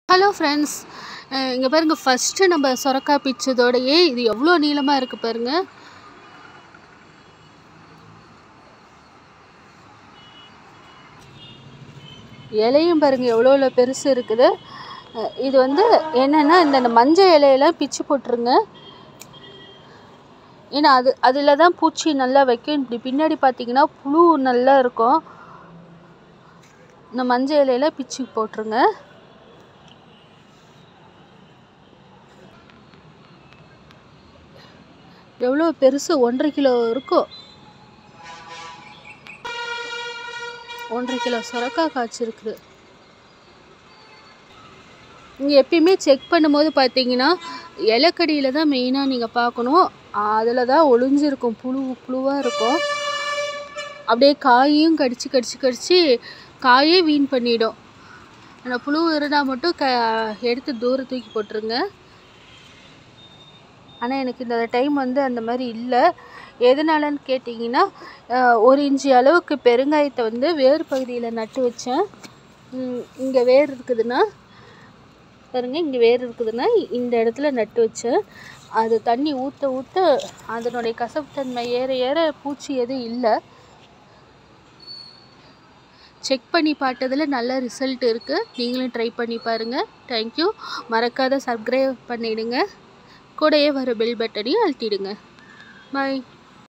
hello friends இங்கே பாருங்கள் first நம்ம சொரக்காய் பிச்சதோடையே இது எவ்வளோ நீளமாக இருக்குது பாருங்கள் இலையும் பாருங்கள் எவ்வளோ எவ்வளோ பெருசு இருக்குது அஹ் இது வந்து என்னென்னா இந்த இந்த மஞ்சள் இலையெல்லாம் பிச்சு போட்டுருங்க ஏன்னா அது அதில் தான் பூச்சி நல்லா வைக்கும் இப்படி பின்னாடி பார்த்தீங்கன்னா புழு நல்லா இருக்கும் இந்த மஞ்சள் இலையில பிச்சு போட்டுருங்க எவ்வளோ பெருசு ஒன்றரை கிலோ இருக்கும் ஒன்றரை கிலோ சுரக்காய் காய்ச்சிருக்குது இங்கே எப்பயுமே செக் பண்ணும்போது பார்த்தீங்கன்னா இலக்கடியில் தான் மெயினாக நீங்கள் பார்க்கணும் அதில் தான் ஒளிஞ்சிருக்கும் புழு புழுவாக இருக்கும் அப்படியே காயையும் கடிச்சு கடிச்சு கடிச்சு காயே வீண் பண்ணிடும் அந்த புழு இருந்தால் மட்டும் க எடுத்து தூரம் தூக்கி போட்டுருங்க ஆனால் எனக்கு இந்த டைம் வந்து அந்த மாதிரி இல்லை எதனாலன்னு கேட்டிங்கன்னா அஹ், ஒரு இன்ச்சு அளவுக்கு பெருங்காயத்தை வந்து வேர் பகுதியில் நட்டு வச்சேன் இங்கே வேர் இருக்குதுன்னா பாருங்க இங்கே வேர் இருக்குதுன்னா இந்த இடத்துல நட்டு வச்சேன் அது தண்ணி ஊற்ற ஊற்ற அதனுடைய கசப்புத்தன்மை ஏற ஏற பூச்சி எதுவும் இல்லை செக் பண்ணி பார்த்ததில் நல்ல ரிசல்ட் இருக்குது நீங்களும் ட்ரை பண்ணி பாருங்கள் தேங்க்யூ மறக்காத சப்ஸ்கிரைப் பண்ணிவிடுங்க கூடயே வர பெல் பட்டனையும் அழுத்திடுங்க பாய்